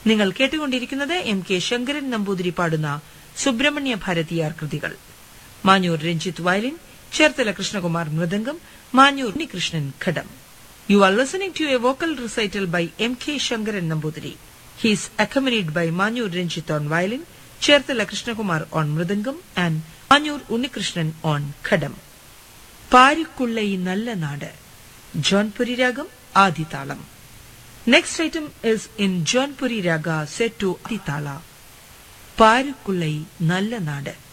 നിങ്ങൾ കേട്ടുകൊണ്ടിരിക്കുന്നത് M K Sankaran Namboothiri പാടുന്ന സുബ്രഹ്മണ്യ ഭാരതിയാർ കൃതികൾ Manjoor Ranjith violin Cherthala Krishnakumar mridangam Manjoor Unnikrishnan ghatam you are listening to a vocal recital by M K Sankaran Namboothiri he is accompanied by Manjoor Ranjith on violin Cherthala Krishnakumar on mridangam and Manjoor Unnikrishnan on ghatam പാരിക്കുള്ള ഈ നല്ല നാട് ജോൺപുരി രാഗം ആദിതാളം next item is in Jaunpuri raga set to Adi tala പാരുക്കുള്ള ഈ നല്ല നാട്